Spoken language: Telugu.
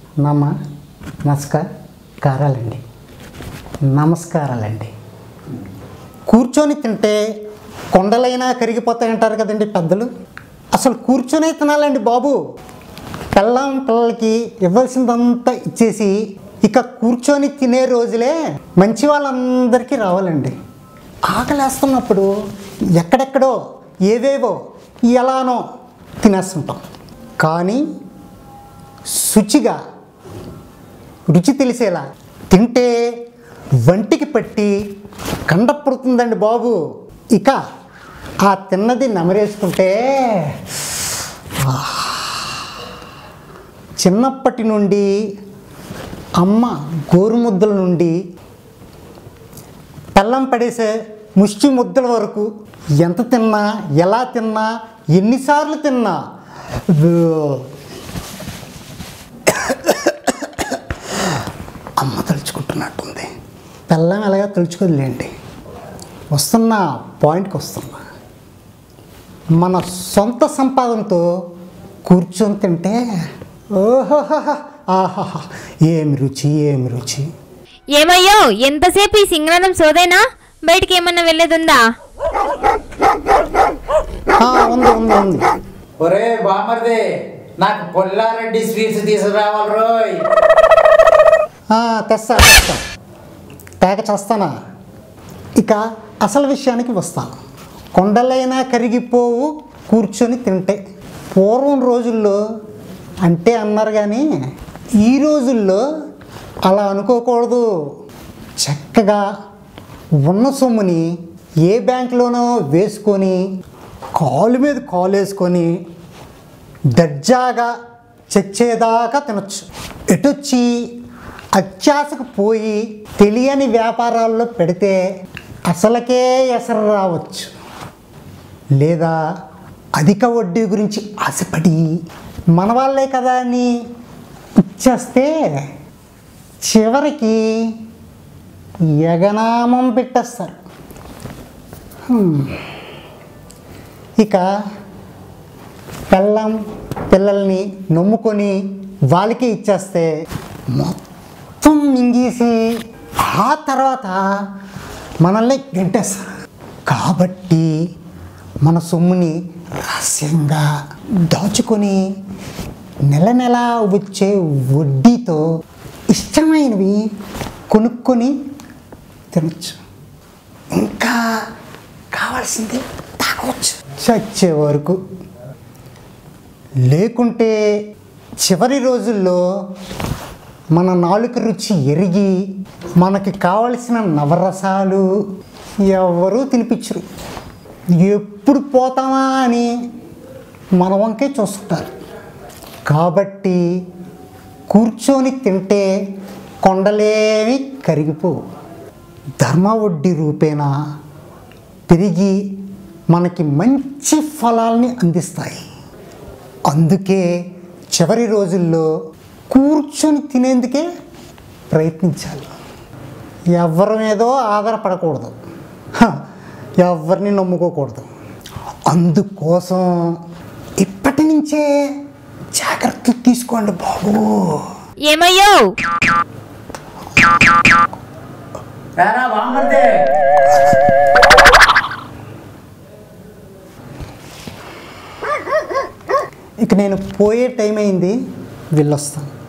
నమ నమస్కారాలండి నమస్కారాలండి కూర్చొని తింటే కొండలైనా కరిగిపోతాయంటారు కదండి పెద్దలు అసలు కూర్చొనే తినాలండి బాబు పిల్లం పిల్లలకి ఇవ్వాల్సిందంతా ఇచ్చేసి ఇక కూర్చొని తినే రోజులే మంచి వాళ్ళందరికీ రావాలండి ఆకలేస్తున్నప్పుడు ఎక్కడెక్కడో ఏవేవో ఎలానో తినేస్తుంటాం కానీ శుచిగా రుచి తెలిసేలా తింటే వంటికి పట్టి కండపడుతుందండి బాబు ఇక ఆ తిన్నది నమరేసుకుంటే ఆహ్. చిన్నప్పటి నుండి అమ్మ గోరుముద్దల నుండి పెళ్ళం పడేసే ముష్టి ముద్దల వరకు ఎంత తిన్నా ఎలా తిన్నా ఎన్నిసార్లు తిన్నా అమ్మ తలుచుకుంటున్నట్టుంది పెళ్ళం ఎలాగా తలుచుకోదులేండి వస్తున్న పాయింట్కి వస్తున్నా మన సొంత సంపాదనతో కూర్చొని తింటే ఓహోహో ఆహాహా ఏమి రుచి ఏమి రుచి ఏమయ్యో ఎంతసేపు ఈ సింగనాదం సోదేనా బయటికి ఏమన్నా వెళ్ళేదుందా ఆ, ఉంది ఉంది ఉంది ఒరే బామర్ది నాకు పుల్లారెడ్డి స్వీట్స్ తీసుకురావాలి రోయ్ ఆ, తెస్తా తెస్తా తేక చేస్తానా ఇక అసలు విషయానికి వస్తాను కొండలైనా కరిగిపోవు కూర్చొని తింటే పూర్వం రోజుల్లో అంటే అన్నారు కానీ ఈ రోజుల్లో అలా అనుకోకూడదు చక్కగా ఉన్న సొమ్ముని ఏ బ్యాంకులోనో వేసుకొని కాలు మీద కాలు వేసుకొని దర్జాగా చచ్చేదాకా తినొచ్చు ఎటొచ్చి అత్యాశకు పోయి తెలియని వ్యాపారాల్లో పెడితే అసలకే ఎసరు రావచ్చు లేదా అధిక వడ్డీ గురించి ఆశపడి మన వాళ్ళే కదా అని ఇచ్చేస్తే చివరికి యగనామం పెట్టేస్తారు హ్మ్. ఇక పెళ్ళం పిల్లల్ని నమ్ముకొని వాళ్ళకి ఇచ్చేస్తే మొత్తం మింగేసి ఆ తర్వాత మనల్ని గెంటేస్తారు కాబట్టి మన సొమ్ముని రహస్యంగా దాచుకొని నెల నెల వచ్చే వడ్డీతో ఇష్టమైనవి కొనుక్కొని తినచ్చు ఇంకా కావాల్సింది తాగవచ్చు చచ్చే వరకు లేకుంటే చివరి రోజుల్లో మన నాలుక రుచి ఎరిగి మనకి కావలసిన నవరసాలు ఎవరూ తినిపించరు ఎప్పుడు పోతామా అని మన వంకే చూస్తుంటారు కాబట్టి కూర్చొని తింటే కొండలేమి కరిగిపోవు ధర్మ వడ్డీ రూపేణా పెరిగి మనకి మంచి ఫలాల్ని అందిస్తాయి అందుకే చివరి రోజుల్లో కూర్చొని తినేందుకే ప్రయత్నించాలి ఎవరి మీదో ఆధారపడకూడదు హ, ఎవరిని నమ్ముకోకూడదు అందుకోసం ఇప్పటి నుంచే జాగ్రత్తలు తీసుకోండి బాబు ఏమయ్యో ఏరా బామర్ది ఇక నేను పోయే టైం అయింది వెళ్ళొస్తాను